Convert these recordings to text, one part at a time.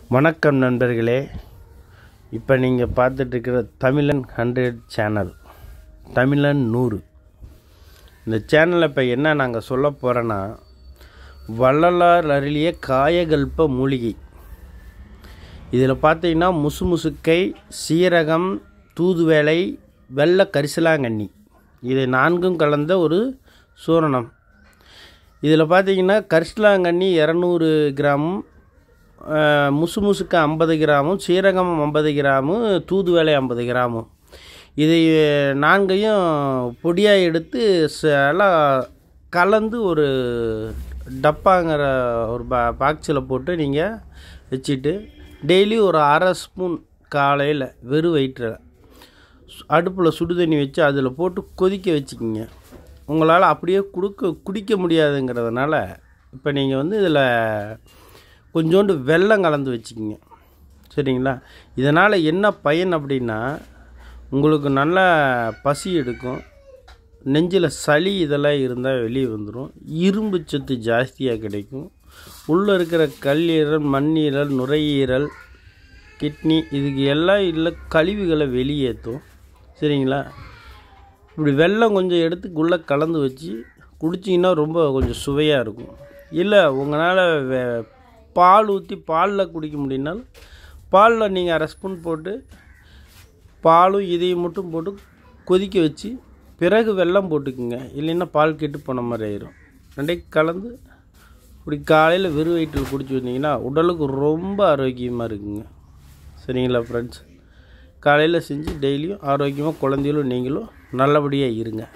வணக்கம் நண்பர்களே இப்போ நீங்கள் பார்த்துட்ருக்கிற தமிழன் ஹண்ட்ரட் சேனல் தமிழன் நூறு இந்த சேனலில் இப்போ என்ன நாங்கள் சொல்ல போகிறோன்னா வள்ளலார் அருளிய காயகல்ப மூலிகை இதில் பார்த்தீங்கன்னா முசு முசுக்கை சீரகம் தூதுவேலை வெள்ளை கரிசலாங்கண்ணி இது நான்கும் கலந்த ஒரு சூரணம் இதில் பார்த்தீங்கன்னா கரிசலாங்கண்ணி இரநூறு கிராமும் அஹ், முசு முசுக்கு ஐம்பது கிராமும் சீரகம் ஐம்பது கிராமும் தூதுவளை ஐம்பது கிராமும் இதை நான்கையும் பொடியாக எடுத்து ச- எல்லாம் கலந்து ஒரு டப்பாங்கிற ஒரு பா பாக்ஸில் போட்டு நீங்கள் வச்சுட்டு டெய்லி ஒரு அரை ஸ்பூன் காலையில் வெறும் வயிற்றில் அடுப்பில் சுடு தண்ணி வச்சு அதில் போட்டு கொதிக்க வச்சுக்கிங்க உங்களால் அப்படியே குடுக்க குடிக்க முடியாதுங்கிறதுனால இப்போ நீங்கள் வந்து இதில் கொஞ்சோண்டு வெல்லம் கலந்து வச்சுக்கிங்க சரிங்களா இதனால் என்ன பயன் அப்படின்னா உங்களுக்கு நல்ல பசி எடுக்கும் நெஞ்சில் சளி இதெல்லாம் இருந்தால் வெளியே வந்துடும் இரும்பு சத்து ஜாஸ்தியாக கிடைக்கும் உள்ளே இருக்கிற கல்லீரல் மண்ணீரல் நுரையீரல் கிட்னி இதுக்கு எல்லாம் இல்லை கழிவுகளை வெளியேற்றும் சரிங்களா இப்படி வெல்லம் கொஞ்சம் எடுத்து உள்ளே கலந்து வச்சு குடிச்சிங்கன்னா ரொம்ப கொஞ்சம் சுவையாக இருக்கும் இல்லை உங்களால் பால் ஊற்றி பாலில் குடிக்க முடியும்னாலும் பாலில் நீங்கள் அரை ஸ்பூன் போட்டு பாலும் இதையும் மட்டும் போட்டு கொதிக்க வச்சு பிறகு வெல்லம் போட்டுக்குங்க இல்லைன்னா பால் கெட்டு போன மாதிரி ஆயிரும் ரெண்டையும் கலந்து இப்படி காலையில் வெறும் வயிற்றில் குடிச்சு வந்தீங்கன்னா உடலுக்கு ரொம்ப ஆரோக்கியமாக இருக்குங்க சரிங்களா ஃப்ரெண்ட்ஸ் காலையில் செஞ்சு டெய்லியும் ஆரோக்கியமாக குழந்தைகளும் நீங்களும் நல்லபடியாக இருங்க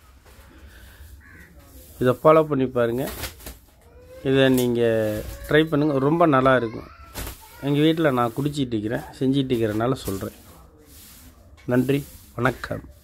இதை ஃபாலோ பண்ணி பாருங்கள் இதை நீங்கள் ட்ரை பண்ணுங்கள் ரொம்ப நல்லா இருக்கும் எங்கள் வீட்டில் நான் குடிச்சிட்டு இருக்கிறேன் செஞ்சிட்டு இருக்கிறனால சொல்கிறேன் நன்றி வணக்கம்